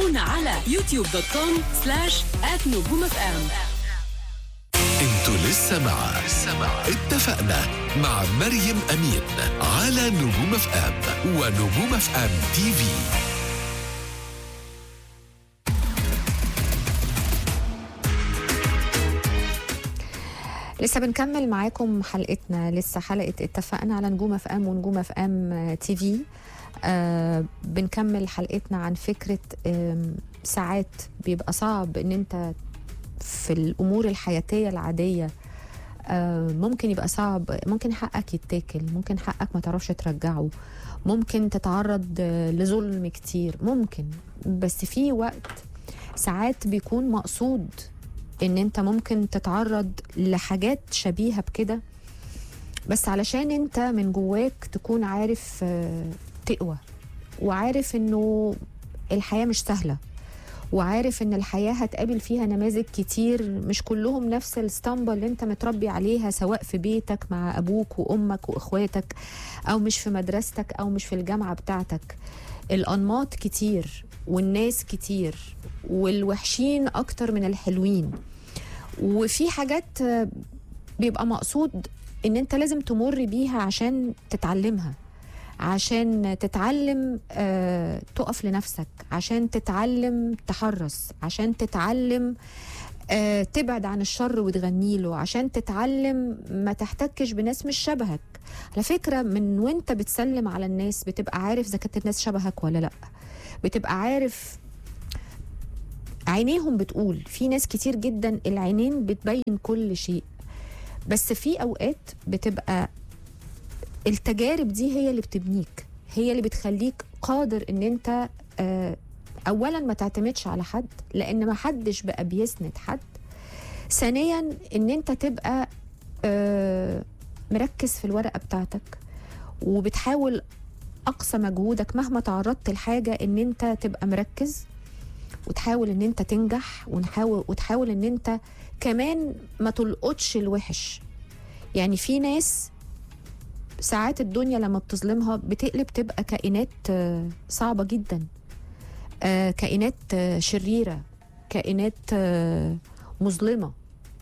تابعونا على يوتيوب دوت كوم سلاش نجوم اف ام انتوا لسه مع اتفقنا مع مريم امين على نجوم اف ام ونجوم اف ام تي في لسه بنكمل معاكم حلقتنا لسه حلقة اتفقنا على نجوم اف ام ونجوم اف ام تي في آه بنكمل حلقتنا عن فكرة آم، ساعات بيبقى صعب ان انت في الامور الحياتية العادية آه ممكن يبقى صعب ممكن حقك يتاكل ممكن حقك ما تعرفش ترجعه ممكن تتعرض آه، لظلم كتير ممكن بس في وقت ساعات بيكون مقصود ان انت ممكن تتعرض لحاجات شبيهة بكده بس علشان انت من جواك تكون عارف آه، تقوى وعارف انه الحياة مش سهلة وعارف ان الحياة هتقابل فيها نماذج كتير مش كلهم نفس الاسطمبة اللي انت متربي عليها سواء في بيتك مع ابوك وامك واخواتك او مش في مدرستك او مش في الجامعة بتاعتك الانماط كتير والناس كتير والوحشين اكتر من الحلوين وفي حاجات آه، بيبقى مقصود ان انت لازم تمر بيها عشان تتعلمها عشان تتعلم آه، تقف لنفسك عشان تتعلم تحرص عشان تتعلم آه، تبعد عن الشر وتغني له عشان تتعلم ما تحتكش بناس مش شبهك على فكرة من وانت بتسلم على الناس بتبقى عارف اذا كانت الناس شبهك ولا لا بتبقى عارف عينيهم بتقول في ناس كتير جدا العينين بتبين كل شيء بس في اوقات بتبقى التجارب دي هي اللي بتبنيك هي اللي بتخليك قادر ان انت آه، اولا ما تعتمدش على حد لان ما حدش بقى بيسند حد ثانيا ان انت تبقى آه، مركز في الورقه بتاعتك وبتحاول اقصى مجهودك مهما تعرضت لحاجه ان انت تبقى مركز وتحاول ان انت تنجح ونحاول وتحاول ان انت كمان ما تلقطش الوحش يعني في ناس ساعات الدنيا لما بتظلمها بتقلب تبقى كائنات آه، صعبة جدا آه، كائنات آه، شريرة كائنات آه، مظلمة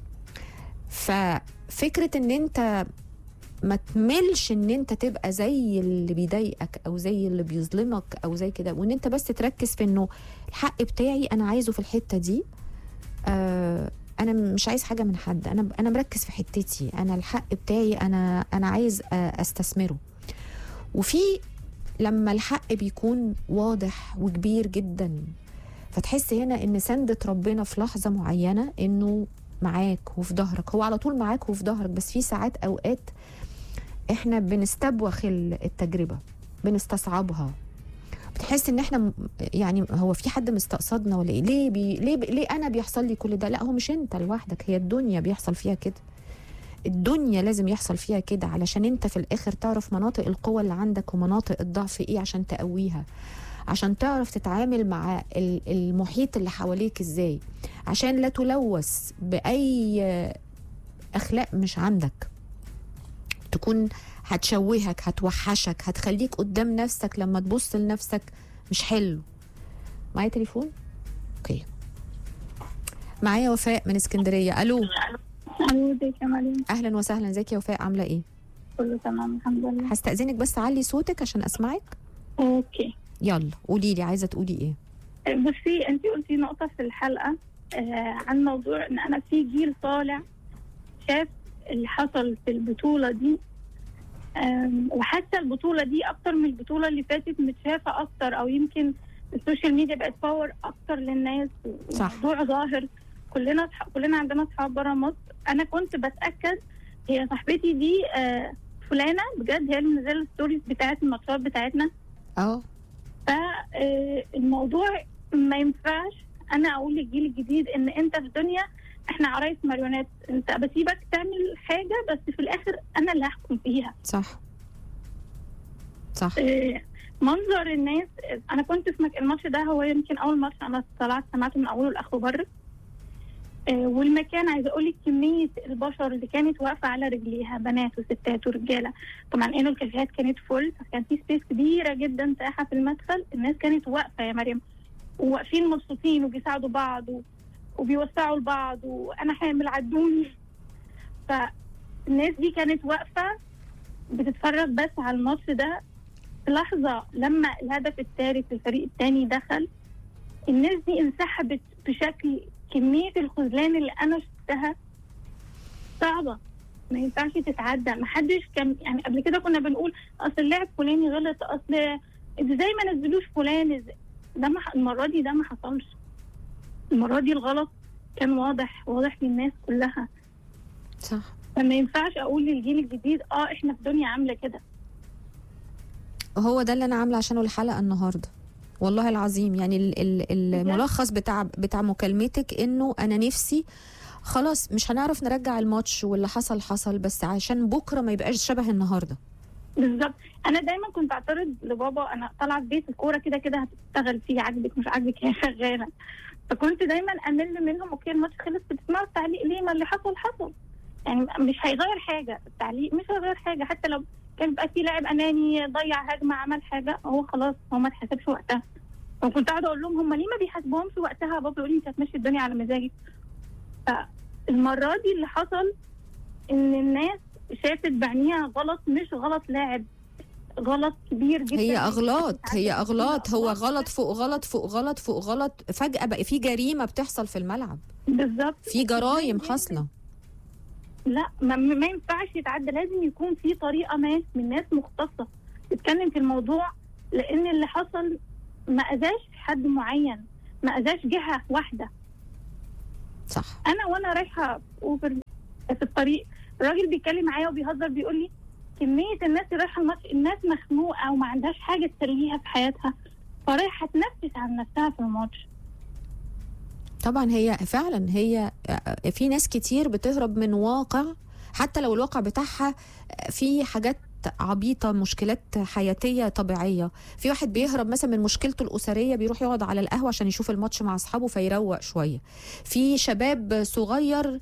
ففكرة ان انت ما تملش ان انت تبقى زي اللي بيضايقك او زي اللي بيظلمك او زي كده وان انت بس تركز في انه الحق بتاعي انا عايزه في الحتة دي آه انا مش عايز حاجه من حد انا انا مركز في حتتي انا الحق بتاعي انا انا عايز آه، استثمره وفي لما الحق بيكون واضح وكبير جدا فتحس هنا ان سندة ربنا في لحظة معينة انه معاك وفي ظهرك هو على طول معاك وفي ظهرك بس في ساعات اوقات احنا بنستبوخ ال- التجربة بنستصعبها بتحس ان احنا م- يعني هو في حد مستقصدنا ولا ايه ليه بي ليه ب- ليه انا بيحصل لي كل ده لا هو مش انت لوحدك هي الدنيا بيحصل فيها كده الدنيا لازم يحصل فيها كده علشان انت في الاخر تعرف مناطق القوة اللي عندك ومناطق الضعف ايه عشان تقويها عشان تعرف تتعامل مع ال- المحيط اللي حواليك ازاي عشان لا تلوث بأي أخلاق مش عندك تكون هتشوهك هتوحشك هتخليك قدام نفسك لما تبص لنفسك مش حلو معايا تليفون اوكي معايا وفاء من اسكندريه الو الو ازيك يا مريم اهلا وسهلا ازيك يا وفاء عامله ايه كله تمام الحمد لله هستأذنك بس علي صوتك عشان اسمعك اوكي يلا قولي لي عايزه تقولي ايه بصي انت قلتي نقطة في الحلقة آه عن موضوع ان انا في جيل طالع شاف اللي حصل في البطولة دي آم، وحتى البطولة دي اكتر من البطولة اللي فاتت متشافة اكتر او يمكن السوشيال ميديا بقت باور اكتر للناس صح. الموضوع ظاهر كلنا صح... كلنا عندنا اصحاب بره مصر انا كنت بتاكد هي صاحبتي دي آه فلانه بجد هي اللي منزله الستوريز بتاعت الماتشات بتاعتنا اه فالموضوع ما ينفعش انا اقول للجيل الجديد ان انت في دنيا احنا عرايس ماريونات انت بسيبك تعمل حاجه بس في الاخر انا اللي هحكم فيها صح صح آه، منظر الناس انا كنت في مك... الماتش ده هو يمكن اول ماتش انا طلعت سمعته من اوله لاخره بره آه، والمكان عايزه اقول لك كميه البشر اللي كانت واقفه على رجليها بنات وستات ورجاله طبعا انه الكافيهات كانت فل فكان في سبيس كبيره جدا ساحه في المدخل الناس كانت واقفه يا مريم وواقفين مبسوطين وبيساعدوا بعض و... وبيوسعوا لبعض وانا حامل عدوني فالناس دي كانت واقفه بتتفرج بس على الماتش ده في لحظه لما الهدف الثالث للفريق الثاني دخل الناس دي انسحبت بشكل كميه الخذلان اللي انا شفتها صعبه ما ينفعش تتعدى ما حدش كان يعني قبل كده كنا بنقول اصل اللاعب فلاني غلط اصل ازاي ما نزلوش فلان ازاي ده ما ح- المره دي ده ما حصلش المره دي الغلط كان واضح واضح للناس كلها صح فما ينفعش اقول للجيل الجديد اه احنا في دنيا عامله كده هو ده اللي انا عامله عشانه الحلقه النهارده والله العظيم يعني ال- ال- الملخص بتاع بتاع مكالمتك انه انا نفسي خلاص مش هنعرف نرجع الماتش واللي حصل حصل بس عشان بكره ما يبقاش شبه النهارده بالظبط انا دايما كنت اعترض لبابا انا طالعه في بيت الكوره كده كده هتشتغل فيه عاجبك مش عاجبك هي شغاله فكنت دايما امل منهم اوكي الماتش خلص بتسمعوا التعليق ليه ما اللي حصل حصل يعني مش هيغير حاجه التعليق مش هيغير حاجه حتى لو كان بقى في لاعب اناني ضيع هجمه عمل حاجه هو خلاص هو ما اتحسبش وقتها وكنت قاعده اقول لهم هم ليه ما بيحاسبوهمش وقتها بابا يقول لي انت هتمشي الدنيا على مزاجك فالمره دي اللي حصل ان الناس شافت بعينيها غلط مش غلط لاعب غلط كبير جدا هي اغلاط هي اغلاط هو غلط فوق غلط فوق غلط فوق غلط فجاه بقى في جريمه بتحصل في الملعب بالظبط في جرايم حاصله لا ما, ما ينفعش يتعدى لازم يكون في طريقه ما من ناس مختصه تتكلم في الموضوع لان اللي حصل ما اذاش حد معين ما اذاش جهه واحده صح انا وانا رايحه اوبر في الطريق الراجل بيتكلم معايا وبيهزر بيقول لي كميه الناس اللي رايحه الماتش الناس مخنوقه وما عندهاش حاجه تسليها في حياتها فرايحه تنفس عن نفسها في الماتش طبعا هي فعلا هي في ناس كتير بتهرب من واقع حتى لو الواقع بتاعها في حاجات عبيطة مشكلات حياتية طبيعية في واحد بيهرب مثلا من مشكلته الأسرية بيروح يقعد على القهوة عشان يشوف الماتش مع أصحابه فيروق شوية في شباب صغير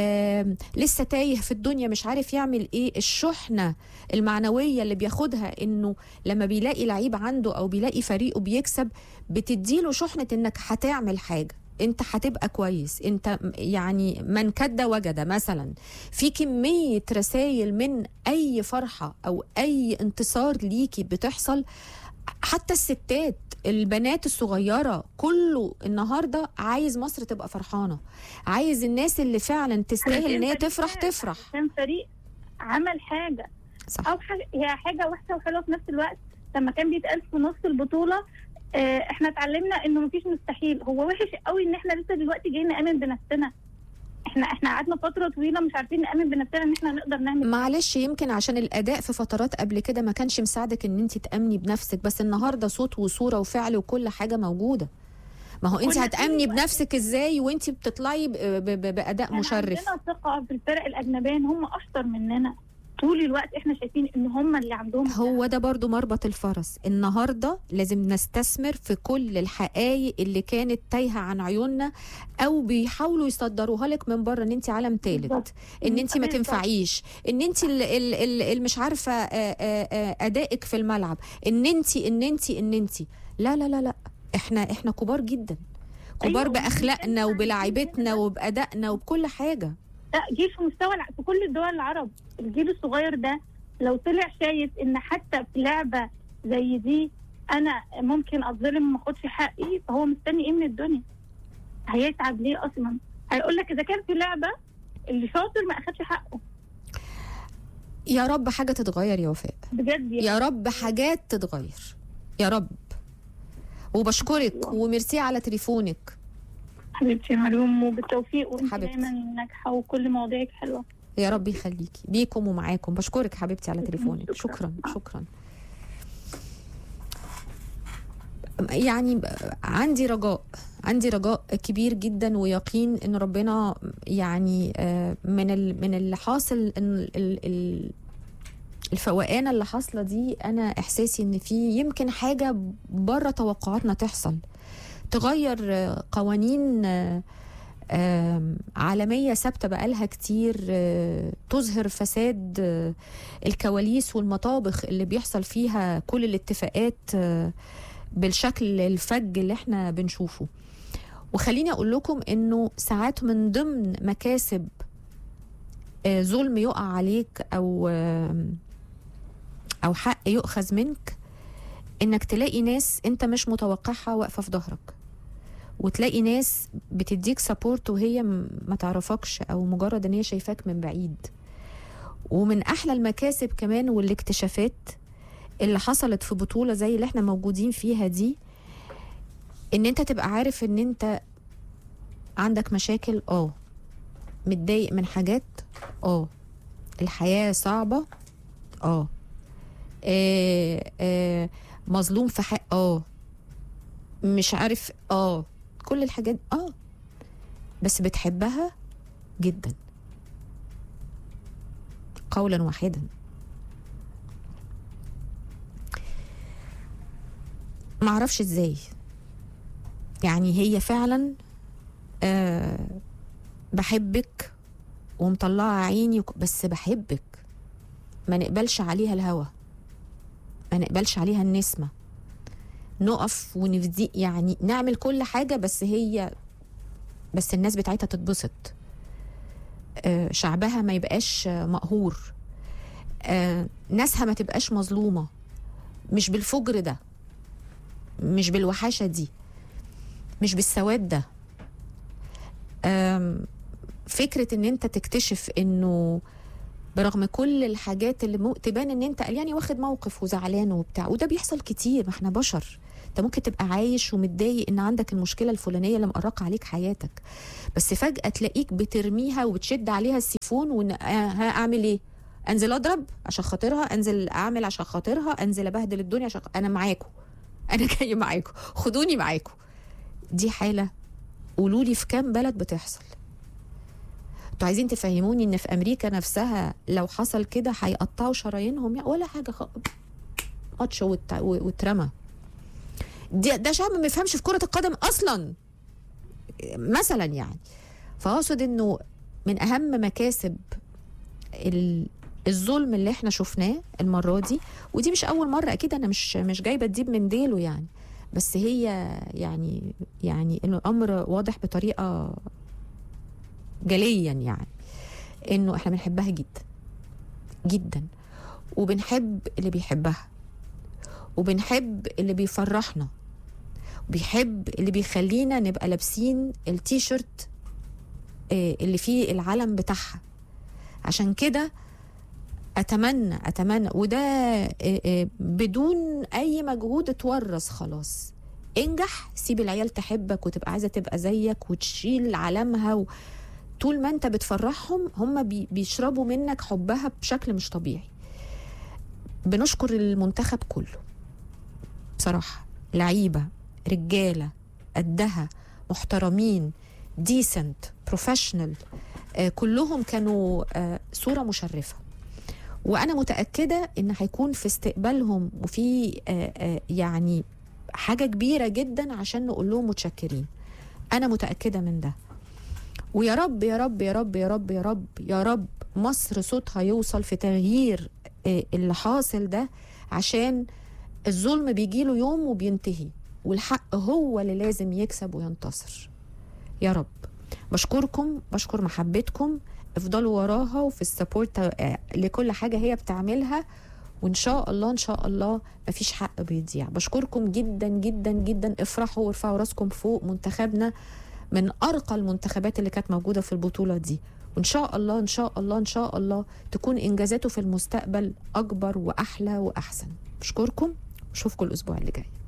آه لسه تايه في الدنيا مش عارف يعمل إيه الشحنة المعنوية اللي بياخدها إنه لما بيلاقي لعيب عنده أو بيلاقي فريقه بيكسب بتديله شحنة إنك هتعمل حاجة انت هتبقى كويس انت يعني من كد وجد مثلا في كمية رسائل من اي فرحة او اي انتصار ليكي بتحصل حتى الستات البنات الصغيرة كله النهاردة عايز مصر تبقى فرحانة عايز الناس اللي فعلا تستاهل ان هي تفرح تفرح عشان فريق عمل حاجه صح او حاجه هي حاجه وحشه وحلوه في نفس الوقت لما كان بيتقال في نص البطوله آه، احنا اتعلمنا انه مفيش مستحيل هو وحش قوي ان احنا لسه دلوقتي جايين نامن بنفسنا احنا احنا قعدنا فتره طويله مش عارفين نامن بنفسنا ان احنا نقدر نعمل معلش يمكن عشان الاداء في فترات قبل كده ما كانش مساعدك ان انت تامني بنفسك بس النهارده صوت وصوره وفعل وكل حاجه موجوده ما هو انت كنا هتامني طول بنفسك ازاي وانت بتطلعي ب- ب- ب- باداء احنا مشرف عندنا ثقه في الفرق الاجنبيه ان هم اشطر مننا طول الوقت احنا شايفين ان هم اللي عندهم هو ده برضو مربط الفرس النهارده لازم نستثمر في كل الحقائق اللي كانت تايهه عن عيوننا او بيحاولوا يصدروها لك من بره ان انت عالم ثالث بالظبط. ان انت ما بالظبط. تنفعيش ان انت ال- ال- ال- ال- مش عارفه آه، آه، آه، ادائك في الملعب ان انت ان انت ان انت لا لا لا لا احنا احنا كبار جدا كبار أيوة، باخلاقنا وبنتكلم عن وبلعيبتنا الجيل وبادائنا وبكل حاجه لا جيل في مستوى الع- في كل الدول العرب الجيل الصغير ده لو طلع شايف ان حتى في لعبه زي دي انا ممكن اتظلم وما اخدش حقي فهو مستني ايه من الدنيا هيتعب ليه اصلا هيقول لك اذا كان في لعبه اللي شاطر ما اخدش حقه يا رب حاجه تتغير يا وفاء بجد يعني. يا رب حاجات تتغير يا رب وبشكرك وميرسي على تليفونك حبيبتي يا مريم وبالتوفيق وانت حبيبتي. دايما ناجحه وكل مواضيعك حلوه يا رب يخليكي بيكم ومعاكم بشكرك حبيبتي على تليفونك شكراً. شكرا شكرا يعني عندي رجاء عندي رجاء كبير جدا ويقين ان ربنا يعني آه، من ال- من اللي حاصل إن ال- ال- الفوقانه اللي حاصله دي انا احساسي ان في يمكن حاجه بره توقعاتنا تحصل تغير آه، قوانين آه، آم، عالمية ثابتة بقالها كتير آه، تظهر فساد آه، الكواليس والمطابخ اللي بيحصل فيها كل الاتفاقات آه، بالشكل الفج اللي احنا بنشوفه وخليني اقول لكم انه ساعات من ضمن مكاسب آه، ظلم يقع عليك او آه، او حق يؤخذ منك انك تلاقي ناس انت مش متوقعها واقفه في ظهرك وتلاقي ناس بتديك سبورت وهي م- ما تعرفكش او مجرد ان هي شايفاك من بعيد ومن احلى المكاسب كمان والاكتشافات اللي حصلت في بطوله زي اللي احنا موجودين فيها دي ان انت تبقى عارف ان انت عندك مشاكل اه متضايق من حاجات اه الحياه صعبه اه آه، آه، مظلوم في حق اه مش عارف اه كل الحاجات اه بس بتحبها جدا قولا واحدا معرفش ازاي يعني هي فعلا آه بحبك ومطلعه عيني وك- بس بحبك ما نقبلش عليها الهوى ما نقبلش عليها النسمه نقف ونفدي يعني نعمل كل حاجه بس هي بس الناس بتاعتها تتبسط آه، شعبها ما يبقاش آه، مقهور آه، ناسها ما تبقاش مظلومه مش بالفجر ده مش بالوحاشه دي مش بالسواد ده آم، فكره ان انت تكتشف انه برغم كل الحاجات اللي مو... تبان ان انت يعني واخد موقف وزعلان وبتاع وده بيحصل كتير ما احنا بشر انت ممكن تبقى عايش ومتضايق ان عندك المشكله الفلانيه اللي مقرقه عليك حياتك بس فجاه تلاقيك بترميها وبتشد عليها السيفون وان آه، ها اعمل ايه انزل اضرب عشان خاطرها انزل اعمل عشان خاطرها انزل ابهدل الدنيا عشان انا معاكم انا جاي معاكم خدوني معاكم دي حاله قولوا لي في كام بلد بتحصل انتوا عايزين تفهموني ان في امريكا نفسها لو حصل كده هيقطعوا شرايينهم يعني ولا حاجه خ... ماتش وات- واترمى دي ده شعب ما يفهمش في كره القدم اصلا مثلا يعني فاقصد انه من اهم مكاسب ال- الظلم اللي احنا شفناه المره دي ودي مش اول مره اكيد انا مش مش جايبه الديب من ديله يعني بس هي يعني يعني إنه الامر واضح بطريقه جليا يعني انه احنا بنحبها جدا جدا وبنحب اللي بيحبها وبنحب اللي بيفرحنا وبيحب اللي بيخلينا نبقى لابسين التيشيرت آه، اللي فيه العلم بتاعها عشان كده اتمنى اتمنى وده آه، آه، بدون اي مجهود اتورث خلاص انجح سيب العيال تحبك وتبقى عايزه تبقى زيك وتشيل علامها و... طول ما انت بتفرحهم هم بي بيشربوا منك حبها بشكل مش طبيعي بنشكر المنتخب كله بصراحة لعيبة رجالة قدها محترمين ديسنت بروفيشنال كلهم كانوا آه صورة مشرفة وأنا متأكدة إن هيكون في استقبالهم وفي آه آه يعني حاجة كبيرة جدا عشان نقول لهم متشكرين أنا متأكدة من ده ويا رب يا رب يا رب يا رب يا رب يا رب مصر صوتها يوصل في تغيير آه، اللي حاصل ده عشان الظلم بيجيله يوم وبينتهي والحق هو اللي لازم يكسب وينتصر يا رب بشكركم بشكر محبتكم افضلوا وراها وفي السبورت آه، لكل حاجة هي بتعملها وان شاء الله ان شاء الله مفيش حق بيضيع بشكركم جدا جدا جدا افرحوا وارفعوا راسكم فوق منتخبنا من ارقى المنتخبات اللي كانت موجوده في البطوله دي وان شاء الله ان شاء الله ان شاء الله تكون انجازاته في المستقبل اكبر واحلى واحسن بشكركم واشوفكم الاسبوع اللي جاي